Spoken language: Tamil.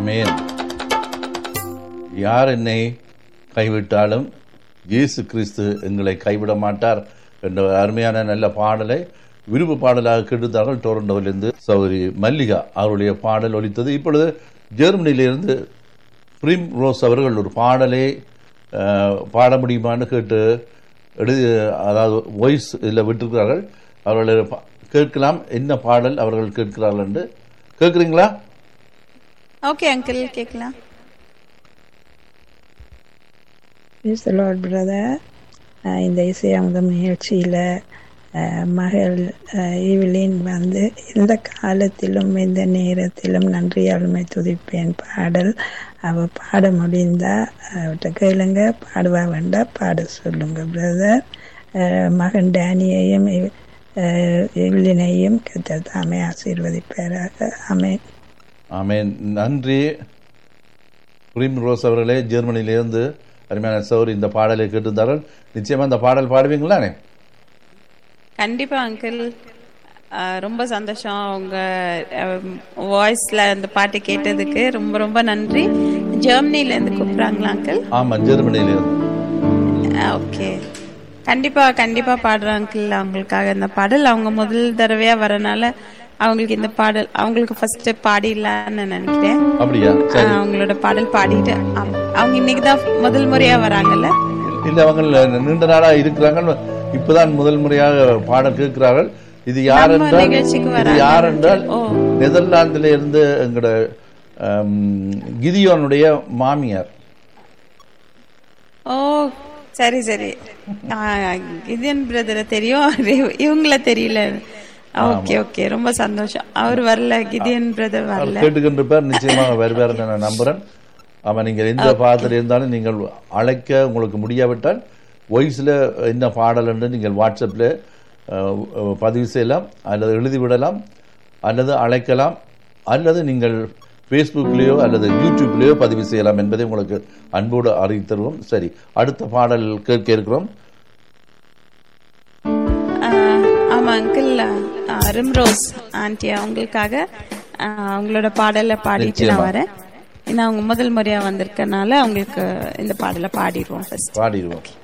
ஆமென் யார் என்னை கைவிட்டாலும் இயேசு கிறிஸ்து எங்களை கைவிட மாட்டார் என்ற அருமையான நல்ல பாடலை விருப்பு பாடலாக கெடுத்தார்கள் டொரண்டோவிலிருந்து சௌரி மல்லிகா அவருடைய பாடல் ஒலித்தது இப்பொழுது ஜெர்மனியிலிருந்து பிரிம் ரோஸ் அவர்கள் ஒரு பாடலை அஹ், பாட முடியுமான்னு கேட்டு எழுதி அதாவது வாய்ஸ் இதில் விட்டிருக்கிறார்கள் அவர்களை பா- கேட்கலாம் என்ன பாடல் அவர்கள் கேட்கிறார்கள் என்று கேட்குறீங்களா ஓகே அங்கிள் கேட்கலாம் Praise the Lord, brother. அஹ் இந்த இசையமுதம் நிகழ்ச்சியில் மகள் அஹ், ஈவிலின் வந்து எந்த காலத்திலும் எந்த நேரத்திலும் நன்றியாளுமை துதிப்பேன் பாடல் அவ பாட முடிந்தா அவட்ட கேளுங்க பாடுவா வேண்டா பாட சொல்லுங்க பிரதர் மகன் டேனியையும் இவ்- அஹ், ஈவிலினையும் கத்தர் தாமே ஆசீர்வதிப்பாராக ஆமென் ஆமென் நன்றி பிரிம் ரோஸ் அவர்களே ஜெர்மனியிலிருந்து அருமையான சௌர் இந்த பாடலை கேட்டிருந்தார்கள் நிச்சயமா இந்த பாடல் பாடுவீங்களானே கண்டிப்பா அங்கிள் ரொம்ப சந்தோஷம் உங்க வாய்ஸ்ல அந்த பாட்டு கேட்டதுக்கு ரொம்ப ரொம்ப நன்றி ஜெர்மனில இருந்து கூப்பிடுறாங்களா அங்கிள் ஆமா ஜெர்மனியிலிருந்து ஓகே கண்டிப்பா கண்டிப்பா பாடுறேன் அங்கிள் அவங்களுக்காக இந்த பாடல் அவங்க முதல் தடவையா வரனால அவங்களுக்கு இந்த பாடல் அவங்களுக்கு ஃபர்ஸ்ட் பாடிடலான்னு நினைக்கிறேன் அப்படியா ஆ, சரி அவங்களோட பாடல் பாடிட்டு ஆமா. அவங்க இன்னைக்கு தான் முதல் முறையா வராங்கல்ல இல்ல அவங்க நீண்ட நாளா இருக்கிறாங்க இப்பதான் முதல் முறையாக பாடல் கேட்கிறார்கள் இது யார் நம்ம என்றால் நிகழ்ச்சிக்கு இது வராங்க. யார் என்றால் ஓ. நெதர்லாந்தில இருந்து எங்களோட ஆம், கிதியோனுடைய மாமியார் ஓ சரி சரி ஆ, கிதியன் பிரதரை தெரியும் இவ- இவங்கள தெரியல ஓகே ஓகே ரொம்ப சந்தோஷம் அவர் வரல கிதியன் பிரதர் அவர் வரல கேட்டுக்கின்றிருப்பார் நிச்சயமாக வருவார் நான் நம்புறேன் ஆமா நீங்கள் எந்த பாதத்தில் இருந்தாலும் நீங்கள் அழைக்க உங்களுக்கு முடியாவிட்டால் வாய்ஸில் என்ன பாடல் என்று நீங்கள் வாட்ஸ்அப்பில் பதிவு செய்யலாம் அல்லது எழுதிவிடலாம் அல்லது அழைக்கலாம் அல்லது நீங்கள் ஃபேஸ்புக்லேயோ அல்லது யூடியூப்லேயோ பதிவு செய்யலாம் என்பதை உங்களுக்கு அன்போடு அறிவித்தருவோம் சரி அடுத்த பாடல் கேட்க இருக்கிறோம் ஆ, ஆமா அங்கிள் ரிம்ரோஸ் ஆண்டி அவங்களுக்காக ஆ, அவங்களோட பாடலை பாடிட்டு நான் நிச்சயமா. வரேன் ஏன்னா அவங்க முதல் முறையா வந்திருக்கனால அவங்களுக்கு இந்த பாடலை பாடிடுவோம் ஃபர்ஸ்ட் பாடிடுவோம்